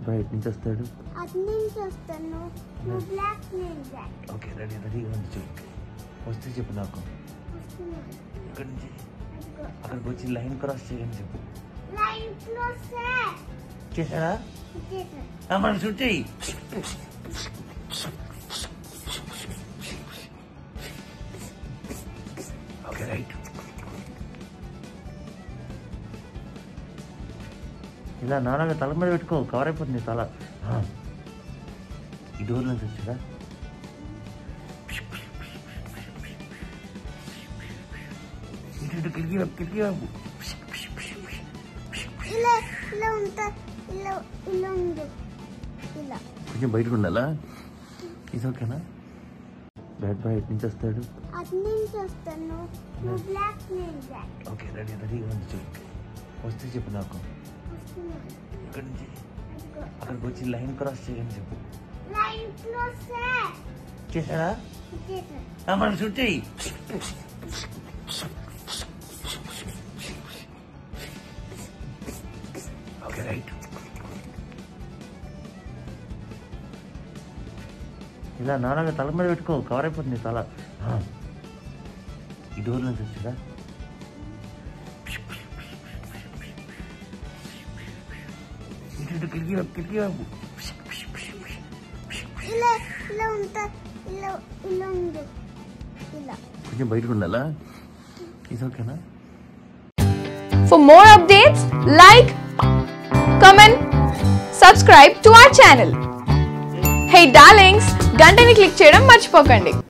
Bye ఎటు నుంచి వస్తాడు అటు నుంచి వస్తాను నువ్వు బ్లాక్ నేను బ్లాక్ ఓకే రెడీ రెడీగా ఉంది చెప్పు వస్తే చెప్పు నాకు వస్తున్నాను ఇక్కడి నుంచి అదిగో. అక్కడికి వచ్చి లైన్ క్రాస్ చేయని చెప్పు లైట్ లో సార్ చేశాడా ఇచ్చేసాను ఆ, మనం షూట్ చేయి ఓకే రైట్ ఇలా నాన్నగా తల మీద పెట్టుకో కవర్ అయిపోతుంది తల ఆ. ఈ డోర్ నుంచి వచ్చాడా ఇటు ఇటు కిటికీ వైపు, కిటికీ వైపు. ఇలా ఇలా ఉంటా ఇలా ఇలా ఉంది ఇలా కొంచెం బయటకు ఉండాలా ఇది ఓకేనా బ్యాడ్ బాయ్ ఎటు నుంచి వస్తాడు అటు నుంచి వస్తాను నువ్వు బ్లాక్ నేను బ్లాక్ ఓకే రెడీ రెడీగా ఉంది చెప్పు వస్తే చెప్పు నాకు వస్తున్నాను ఇక్కడి నుంచి అదిగో. అక్కడికి వచ్చి లైన్ క్రాస్ చేయని చెప్పు లైట్ లో సార్ చేశాడా ఇచ్చేసాను ఆ, మనం షూట్ చేయి ఓకే రైట్ ఇలా నాన్నగా తల మీద పెట్టుకో కవర్ అయిపోతుంది తల ఆ. ఈ డోర్ నుంచి వచ్చాడా ఇటు ఇటు కిటికీ వైపు, కిటికీ వైపు. ఇలా ఇలా ఉంటా ఇలా ఇలా ఉంది ఇలా కొంచెం బయటకు ఉండాలా ఇది ఓకేనా For more updates, like, comment, subscribe to our channel. Hey darlings, గంటని click చేయడం మర్చిపోకండి